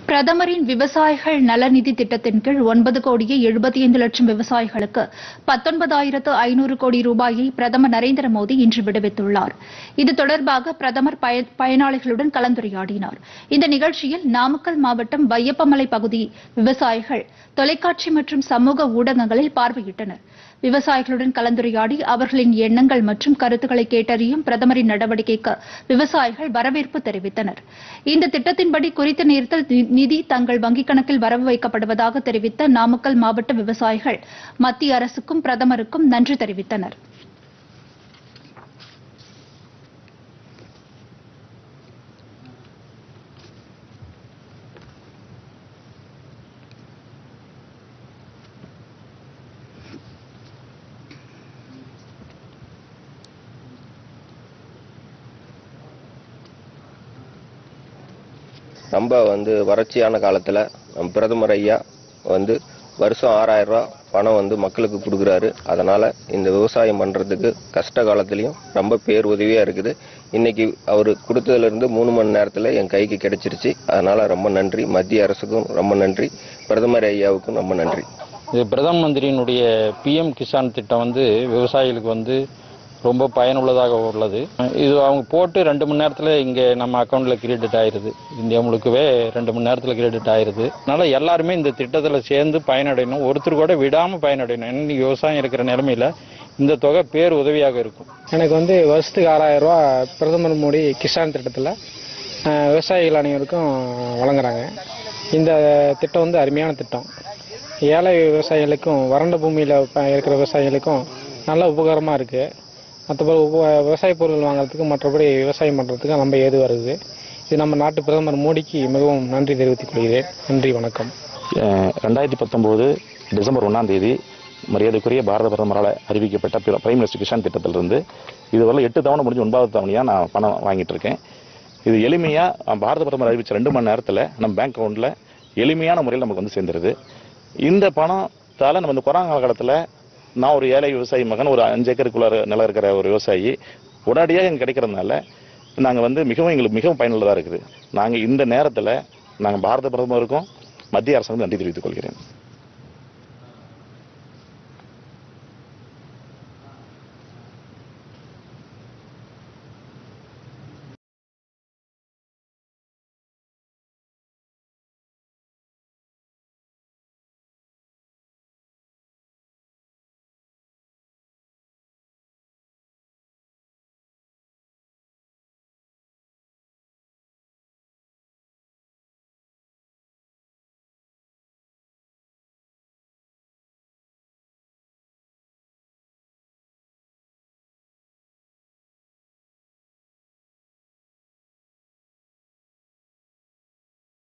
பிரதமரின் விவசாயிகள் நலநிதி திட்டத்தின் கீழ் ஒன்பது கோடியே எழுபத்தி ஐந்து லட்சம் விவசாயிகளுக்கு பத்தொன்பதாயிரத்து ஐநூறு கோடி ரூபாயை பிரதமர் நரேந்திர மோடி இன்று விடுவித்துள்ளார் இது தொடர்பாக பிரதமர் பய- பயனாளிகளுடன் கலந்துரையாடினார் இந்த நிகழ்ச்சியில் நாமக்கல் மாவட்டம் வையப்பமலை பகுதி விவசாயிகள் தொலைக்காட்சி மற்றும் சமூக ஊடகங்களில் பார்வையிட்டனர் விவசாயிகளுடன் கலந்துரையாடி அவர்களின் எண்ணங்கள் மற்றும் கருத்துக்களை கேட்டறியும் பிரதமரின் நடவடிக்கைக்கு விவசாயிகள் வரவேற்பு தெரிவித்தனர் இந்த திட்டத்தின்படி குறித்த நேரத்தில் நி- நிதி தங்கள் வங்கிக் கணக்கில் வரவு வைக்கப்படுவதாக தெரிவித்த நாமக்கல் மாவட்ட விவசாயிகள் மத்திய அரசுக்கும் பிரதமருக்கும் நன்றி தெரிவித்தனர் ரொம்ப வந்து வறட்சியான காலத்தில் நம்ம பிரதமர் ஐயா வந்து வருஷம் ஆறாயிரம் ரூபா பணம் வந்து மக்களுக்கு கொடுக்குறாரு அதனால இந்த விவசாயம் பண்றதுக்கு கஷ்ட காலத்துலயும் ரொம்ப பேர் உதவியா இருக்குது இன்னைக்கு அவர் கொடுத்ததுல இருந்து மூணு மணி நேரத்துல என் கைக்கு கிடைச்சிருச்சு அதனால ரொம்ப நன்றி மத்திய அரசுக்கும் ரொம்ப நன்றி பிரதமர் ஐயாவுக்கும் ரொம்ப நன்றி இது பிரதம மந்திரியினுடைய பிஎம் கிசான் திட்டம் வந்து விவசாயிகளுக்கு வந்து ரொம்ப பயனுள்ளதாக உள்ளது இது அவங்க போட்டு ரெண்டு மணி நேரத்தில் இங்கே நம்ம அக்கௌண்ட்டில் கிரெடிட் ஆயிருது இந்தியா முழுக்கவே ரெண்டு மணி நேரத்தில் கிரெடிட் ஆயிருது அதனால எல்லாருமே இந்த திட்டத்தில் சேர்ந்து பயனடையணும் ஒருத்தர் கூட விடாமல் பயனடையணும் இன்னைக்கு விவசாயம் இருக்கிற நிலைமையில இந்த தொகை பேர் உதவியாக இருக்கும் எனக்கு வந்து வருஷத்துக்கு ஆறாயிரம் ரூபா பிரதமர் மோடி கிசான் திட்டத்தில் விவசாயிகள் அனைவருக்கும் வழங்குறாங்க இந்த திட்டம் வந்து அருமையான திட்டம் ஏழை விவசாயிகளுக்கும் வறண்ட பூமியில் இருக்கிற விவசாயிகளுக்கும் நல்ல உபகாரமாக இருக்குது மற்றபடி உப விவசாய பொருட்கள் வாங்குறதுக்கு மற்றபடி விவசாயம் பண்ணுறதுக்கு ரொம்ப ஏதுவாக இருக்குது இது நம்ம நாட்டு பிரதமர் மோடிக்கு மிகவும் நன்றி தெரிவித்துக் கொள்கிறேன் நன்றி வணக்கம் அஹ் ரெண்டாயிரத்தி பத்தொம்போது டிசம்பர் ஒன்றாம் தேதி மரியாதைக்குரிய பாரத பிரதமரால் அறிவிக்கப்பட்ட பிர- பிரைம் மினிஸ்டர் கிஷான் திட்டத்திலிருந்து இதுவரை எட்டு தவணை முடிஞ்சு ஒன்பதாவது தவணையாக நான் பணம் வாங்கிட்டு இருக்கேன் இது எளிமையாக பாரத பிரதமர் அறிவிச்ச ரெண்டு மணி நேரத்தில் நம்ம பேங்க் அக்கௌண்ட்டில் எளிமையான முறையில் நமக்கு வந்து சேர்ந்துருது இந்த பணத்தால் நம்ம இந்த கொரோனா காலகட்டத்தில் நான் ஒரு ஏழை விவசாயி மகன் ஒரு அஞ்சு ஏக்கருக்குள்ள நிலம் இருக்கிற ஒரு விவசாயி உடனடியாக எங்களுக்கு கிடைக்கிறதுனால நாங்கள் வந்து மிகவும் எங்களுக்கு மிகவும் பயனுள்ளதாக இருக்குது நாங்கள் இந்த நேரத்தில் நாங்கள் பாரத பிரதமருக்கும் மத்திய அரசுக்கும் நன்றி தெரிவித்துக் கொள்கிறேன்